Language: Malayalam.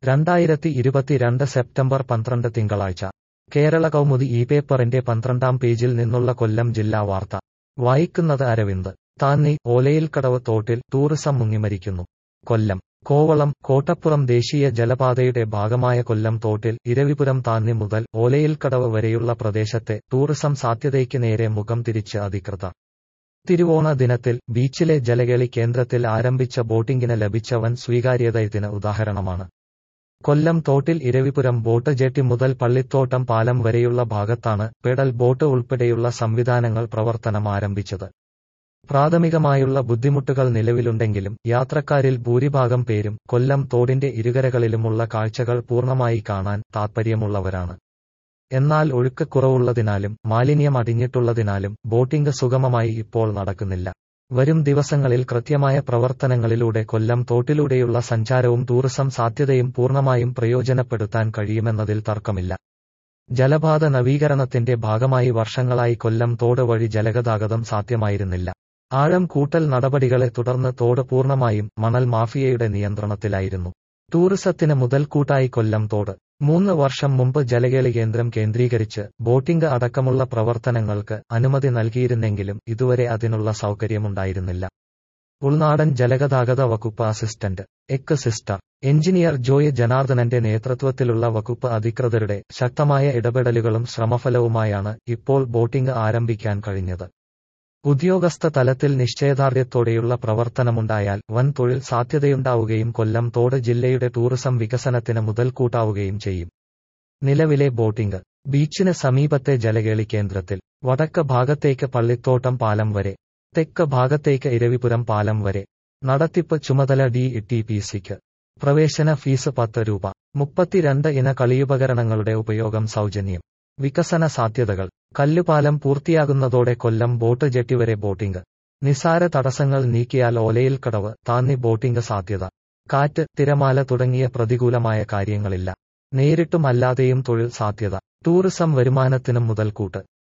രണ്ടായിരത്തി ഇരുപത്തിരണ്ട് സെപ്റ്റംബർ പന്ത്രണ്ട് തിങ്കളാഴ്ച കേരള കൗമുദി ഈ പേപ്പറിന്റെ പന്ത്രണ്ടാം പേജിൽ നിന്നുള്ള കൊല്ലം ജില്ലാ വാർത്ത വായിക്കുന്നത് അരവിന്ദ് താന്നി ഓലയിൽക്കടവ് തോട്ടിൽ ടൂറിസം മുങ്ങിമരിക്കുന്നു കൊല്ലം കോവളം കോട്ടപ്പുറം ദേശീയ ജലപാതയുടെ ഭാഗമായ കൊല്ലം തോട്ടിൽ ഇരവിപുരം താന്നി മുതൽ ഓലയിൽക്കടവ് വരെയുള്ള പ്രദേശത്തെ ടൂറിസം സാധ്യതയ്ക്ക് നേരെ മുഖം തിരിച്ച് അധികൃതർ തിരുവോണ ദിനത്തിൽ ബീച്ചിലെ ജലകേളി കേന്ദ്രത്തിൽ ആരംഭിച്ച ബോട്ടിംഗിന് ലഭിച്ച വൻ സ്വീകാര്യത ഇതിന് ഉദാഹരണമാണ് കൊല്ലം തോട്ടിൽ ഇരവിപുരം ബോട്ട് ജെട്ടി മുതൽ പള്ളിത്തോട്ടം പാലം വരെയുള്ള ഭാഗത്താണ് പെഡൽ ബോട്ട് ഉൾപ്പെടെയുള്ള സംവിധാനങ്ങൾ പ്രവർത്തനം ആരംഭിച്ചത് പ്രാഥമികമായുള്ള ബുദ്ധിമുട്ടുകൾ നിലവിലുണ്ടെങ്കിലും യാത്രക്കാരിൽ ഭൂരിഭാഗം പേരും കൊല്ലം തോടിന്റെ ഇരുകരകളിലുമുള്ള കാഴ്ചകൾ പൂർണ്ണമായി കാണാൻ താൽപ്പര്യമുള്ളവരാണ് എന്നാൽ ഒഴുക്ക് കുറവുള്ളതിനാലും മാലിന്യം അടിഞ്ഞിട്ടുള്ളതിനാലും ബോട്ടിംഗ് സുഗമമായി ഇപ്പോൾ നടക്കുന്നില്ല വരും ദിവസങ്ങളിൽ കൃത്യമായ പ്രവർത്തനങ്ങളിലൂടെ കൊല്ലം തോട്ടിലൂടെയുള്ള സഞ്ചാരവും ടൂറിസം സാധ്യതയും പൂർണ്ണമായും പ്രയോജനപ്പെടുത്താൻ കഴിയുമെന്നതിൽ തർക്കമില്ല ജലപാത നവീകരണത്തിന്റെ ഭാഗമായി വർഷങ്ങളായി കൊല്ലം തോട് വഴി ജലഗതാഗതം സാധ്യമായിരുന്നില്ല ആഴം കൂട്ടൽ നടപടികളെ തുടർന്ന് തോട് പൂർണ്ണമായും മണൽ മാഫിയയുടെ നിയന്ത്രണത്തിലായിരുന്നു ടൂറിസത്തിന് മുതൽക്കൂട്ടായി കൊല്ലം തോട് മൂന്ന് വർഷം മുമ്പ് ജലകേളി കേന്ദ്രം കേന്ദ്രീകരിച്ച് ബോട്ടിംഗ് അടക്കമുള്ള പ്രവർത്തനങ്ങൾക്ക് അനുമതി നൽകിയിരുന്നെങ്കിലും ഇതുവരെ അതിനുള്ള സൗകര്യമുണ്ടായിരുന്നില്ല ഉൾനാടൻ ജലഗതാഗത വകുപ്പ് അസിസ്റ്റന്റ് എക്ക് സിസ്റ്റർ എഞ്ചിനീയർ ജോയ് ജനാർദ്ദനന്റെ നേതൃത്വത്തിലുള്ള വകുപ്പ് അധികൃതരുടെ ശക്തമായ ഇടപെടലുകളും ശ്രമഫലവുമായാണ് ഇപ്പോൾ ബോട്ടിംഗ് ആരംഭിക്കാൻ കഴിഞ്ഞത് ഉദ്യോഗസ്ഥ തലത്തിൽ നിശ്ചയദാർഢ്യത്തോടെയുള്ള പ്രവർത്തനമുണ്ടായാൽ വൻ തൊഴിൽ സാധ്യതയുണ്ടാവുകയും കൊല്ലം തോട് ജില്ലയുടെ ടൂറിസം വികസനത്തിന് മുതൽക്കൂട്ടാവുകയും ചെയ്യും നിലവിലെ ബോട്ടിംഗ് ബീച്ചിന് സമീപത്തെ ജലകേളി കേന്ദ്രത്തിൽ വടക്ക് ഭാഗത്തേക്ക് പള്ളിത്തോട്ടം പാലം വരെ തെക്ക് ഭാഗത്തേക്ക് ഇരവിപുരം പാലം വരെ നടത്തിപ്പ് ചുമതല ഡി ടി പി സിക്ക് പ്രവേശന ഫീസ് പത്ത് രൂപ മുപ്പത്തിരണ്ട് ഇന കളിയുപകരണങ്ങളുടെ ഉപയോഗം സൗജന്യം വികസന സാധ്യതകൾ കല്ലുപാലം പൂർത്തിയാകുന്നതോടെ കൊല്ലം ബോട്ട് ജെട്ടി വരെ ബോട്ടിംഗ് നിസാര തടസ്സങ്ങൾ നീക്കിയാൽ ഓലയിൽ കടവ് താന്നി ബോട്ടിംഗ് സാധ്യത കാറ്റ് തിരമാല തുടങ്ങിയ പ്രതികൂലമായ കാര്യങ്ങളില്ല നേരിട്ടും അല്ലാതെയും തൊഴിൽ സാധ്യത ടൂറിസം വരുമാനത്തിനും മുതൽക്കൂട്ട്